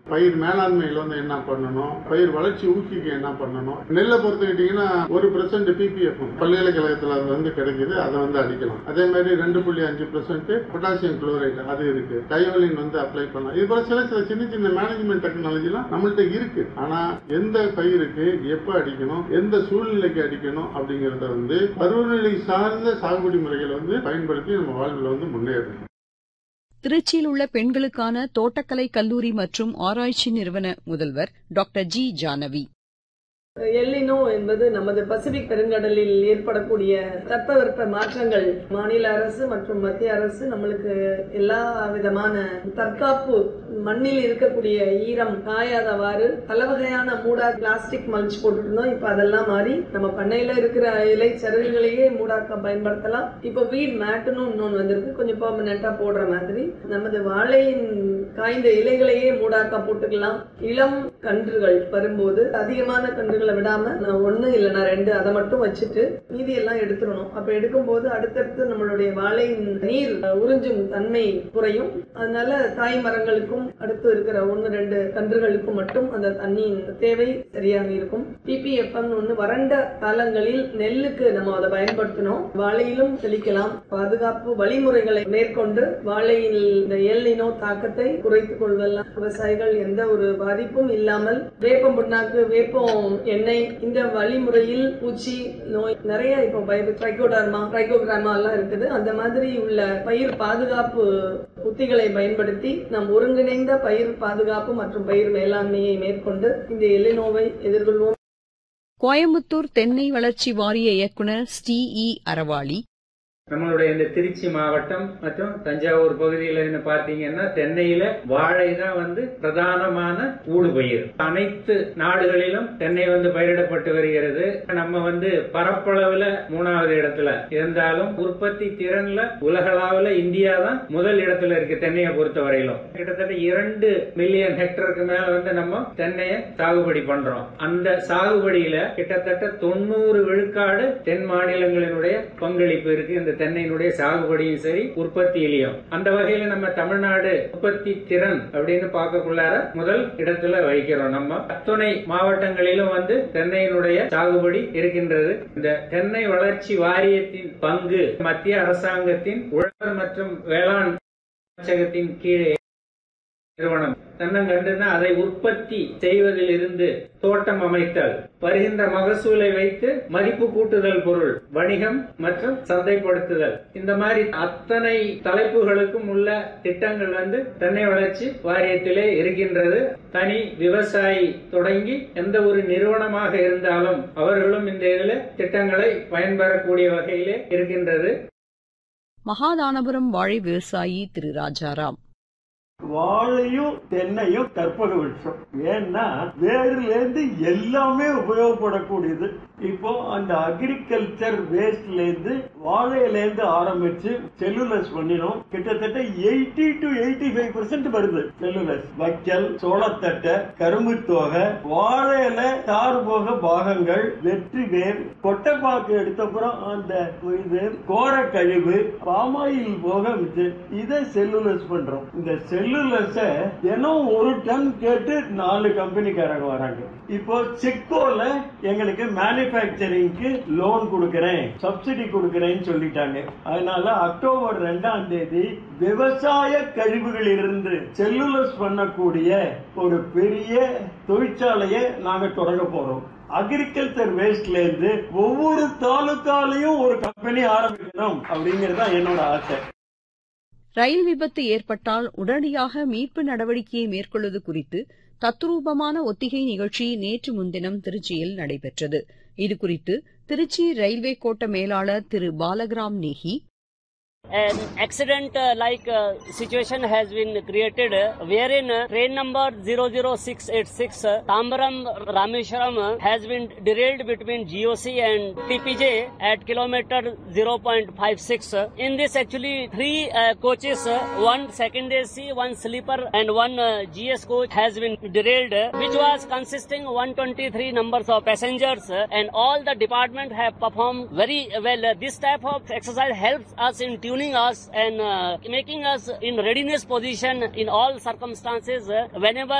பயிர் மேலாண்மையில வந்து என்ன பண்ணணும் பயிர் வளர்ச்சி ஊக்கிக்கு என்ன பண்ணணும் நெல்லை பொறுத்துக்கிட்டீங்கன்னா ஒரு பெர்சென்ட் பிபிஎஃப் பல்கலைக்கழகத்துல அது வந்து கிடைக்குது அதை வந்து அடிக்கலாம் அதே மாதிரி ரெண்டு புள்ளி அஞ்சு பெர்சென்ட் பொட்டாசியம் குளோரைடு அது இருக்கு டையோலின் வந்து அப்ளை பண்ணலாம் இது போல சில சில சின்ன சின்ன மேனேஜ்மெண்ட் டெக்னாலஜிலாம் நம்மள்ட்ட இருக்கு ஆனா எந்த பயிருக்கு எப்ப அடிக்கணும் எந்த சூழ்நிலைக்கு அடிக்கணும் அப்படிங்கறத வந்து பருவநிலை சார்ந்த சாகுபடி முறைகளை வந்து பயன்படுத்தி நம்ம வாழ்வில் வந்து முன்னேறணும் திருச்சியில் உள்ள பெண்களுக்கான தோட்டக்கலை கல்லூரி மற்றும் ஆராய்ச்சி நிறுவன முதல்வர் டாக்டர் ஜி ஜானவி எல்லினோ என்பது நமது பசிபிக் பெருங்கடலில் ஏற்படக்கூடிய தட்பவெப்ப மாற்றங்கள் மாநில அரசு மற்றும் மத்திய அரசு நம்மளுக்கு எல்லா விதமான தற்காப்பு மண்ணில் இருக்கக்கூடிய ஈரம் காயாதவாறு பல வகையான மூடா பிளாஸ்டிக் மல்ச் போட்டுட்டு இருந்தோம் இப்ப அதெல்லாம் மாறி நம்ம பண்ணையில இருக்கிற இலை சருகுகளையே மூடாக்க பயன்படுத்தலாம் இப்ப வீட் மேட்டுன்னு இன்னொன்னு வந்திருக்கு கொஞ்சம் பெர்மனண்டா போடுற மாதிரி நமது வாழையின் காய்ந்த இலைகளையே மூடாக்கா போட்டுக்கலாம் இளம் கன்றுகள் வரும்போது அதிகமான கன்றுகளை விடாம நான் ஒண்ணு இல்லைன்னா ரெண்டு அதை மட்டும் வச்சுட்டு மீதி எல்லாம் எடுத்துடணும் அப்ப எடுக்கும்போது அடுத்தடுத்து நம்மளுடைய வாழையின் நீர் உறிஞ்சும் தன்மை குறையும் அதனால தாய் மரங்களுக்கும் அடுத்து இருக்கிற ஒன்னு ரெண்டு கன்றுகளுக்கும் மட்டும் அந்த தண்ணியின் தேவை சரியாக இருக்கும் பிபிஎஃப்எம் ஒன்னு வறண்ட காலங்களில் நெல்லுக்கு நம்ம அதை பயன்படுத்தினோம் வாழையிலும் தெளிக்கலாம் பாதுகாப்பு வழிமுறைகளை மேற்கொண்டு வாழையில் இந்த எல்லினோ தாக்கத்தை குறைத்துக் கொள்வதெல்லாம் விவசாயிகள் எந்த ஒரு பாதிப்பும் இல்லாமல் வேப்பம் புண்ணாக்கு வேப்பம் எண்ணெய் இந்த வழிமுறையில் பூச்சி நோய் நிறைய இப்போ பயோ ட்ரைகோடர்மா ட்ரைகோகிராமா எல்லாம் இருக்குது அந்த மாதிரி உள்ள பயிர் பாதுகாப்பு உத்திகளை பயன்படுத்தி நாம் ஒருங்கிணைந்த பயிர் பாதுகாப்பு மற்றும் பயிர் மேலாண்மையை மேற்கொண்டு இந்த எல்லினோவை எதிர்கொள்வோம் கோயம்புத்தூர் தென்னை வளர்ச்சி வாரிய இயக்குநர் ஸ்ரீ இ அறவாளி நம்மளுடைய இந்த திருச்சி மாவட்டம் மற்றும் தஞ்சாவூர் பகுதியில இருந்து பாத்தீங்கன்னா தென்னையில வாழை தான் வந்து பிரதானமான ஊடுபயிர் அனைத்து நாடுகளிலும் தென்னை வந்து பயிரிடப்பட்டு வருகிறது நம்ம வந்து பரப்பளவுல மூணாவது இடத்துல இருந்தாலும் உற்பத்தி திறன்ல உலகளவுல இந்தியா தான் முதல் இடத்துல இருக்கு தென்னையை பொறுத்த வரையிலும் கிட்டத்தட்ட இரண்டு மில்லியன் ஹெக்டருக்கு மேல வந்து நம்ம தென்னையை சாகுபடி பண்றோம் அந்த சாகுபடியில கிட்டத்தட்ட தொண்ணூறு விழுக்காடு தென் மாநிலங்களினுடைய பங்களிப்பு இருக்கு இந்த தென்னையினுடைய சாகுபடியும் சரி உற்பத்தியிலையும் அந்த வகையில நம்ம தமிழ்நாடு உற்பத்தி திறன் அப்படின்னு பார்க்கக்குள்ளார முதல் இடத்துல வைக்கிறோம் நம்ம அத்துணை மாவட்டங்களிலும் வந்து தென்னையினுடைய சாகுபடி இருக்கின்றது இந்த தென்னை வளர்ச்சி வாரியத்தின் பங்கு மத்திய அரசாங்கத்தின் உழவர் மற்றும் வேளாண் அமைச்சகத்தின் கீழே நிறுவனம் தென்னங்கண்டுனா அதை உற்பத்தி செய்வதில் இருந்து தோட்டம் அமைத்தல் வருகின்ற மகசூலை வைத்து மதிப்பு கூட்டுதல் பொருள் வணிகம் மற்றும் சந்தைப்படுத்துதல் இந்த மாதிரி அத்தனை தலைப்புகளுக்கும் உள்ள திட்டங்கள் வந்து தென்னை வளர்ச்சி வாரியத்திலே இருக்கின்றது தனி விவசாயி தொடங்கி எந்த ஒரு நிறுவனமாக இருந்தாலும் அவர்களும் இந்த இதில் திட்டங்களை பயன்பெறக்கூடிய வகையிலே இருக்கின்றது மகாதானபுரம் வாழை விவசாயி திரு ராஜாராம் வாழையும் தென்னையும் கற்பக விருட்சம் ஏன்னா வேர்ல இருந்து எல்லாமே உபயோகப்படக்கூடியது இப்போ அந்த அக்ரிகல்ச்சர் வேஸ்ட்ல இருந்து வாழையில இருந்து ஆரம்பிச்சு செல்லுலஸ் பண்ணினோம் கிட்டத்தட்ட eighty to eighty five percent வருது செல்லுலஸ் வைக்கல் சோளத்தட்டை கரும்பு தோகை வாழையில சார்போக பாகங்கள் வெற்றி வேர் கொட்டைப்பாக்கு எடுத்தப்புறம் அந்த இது கோர கழிவு பாமாயில் போக மிச்சு இதை செல்லுலஸ் பண்றோம் இந்த செல்லுலஸ தினம் ஒரு டன் கேட்டு நாலு கம்பெனிக்காரங்க வராங்க இப்போ செக்கோல எங்களுக்கு மேனுபேக்சரிங்க்கு லோன் கொடுக்கறேன் சப்சிடி கொடுக்கறேன்னு சொல்லிட்டாங்க அதனால அக்டோபர் ரெண்டாம் தேதி விவசாய கழிவுகளிலிருந்து செல்லுலஸ் பண்ணக்கூடிய ஒரு பெரிய தொழிற்சாலையை நாங்க தொடங்க போறோம் அக்ரிகல்ச்சர் வேஸ்ட்ல இருந்து ஒவ்வொரு தாலுக்காலையும் ஒரு கம்பெனி ஆரம்பிக்கணும் அப்படிங்கறது தான் என்னோட ஆசை ரயில் விபத்து ஏற்பட்டால் உடனடியாக மீட்பு நடவடிக்கையை மேற்கொள்வது குறித்து தத்ரூபமான ஒத்திகை நிகழ்ச்சி நேற்று முன்தினம் திருச்சியில் நடைபெற்றது இதுகுறித்து திருச்சி ரயில்வே கோட்ட மேலாளர் திரு பாலகிராம் நேஹி An accident uh, like uh, situation has been created uh, wherein uh, train number 00686 uh, Tambaram Rameshwaram uh, has been derailed between GOC and TPJ at kilometer 0.56. uh. In this actually three uh, coaches, uh, one second AC, one sleeper and one uh, GS coach has been derailed uh, which was consisting 123 numbers of passengers uh, and all the department have performed very well. Uh, this type of exercise helps us in tuning us and uh, making us in readiness position in all circumstances uh, whenever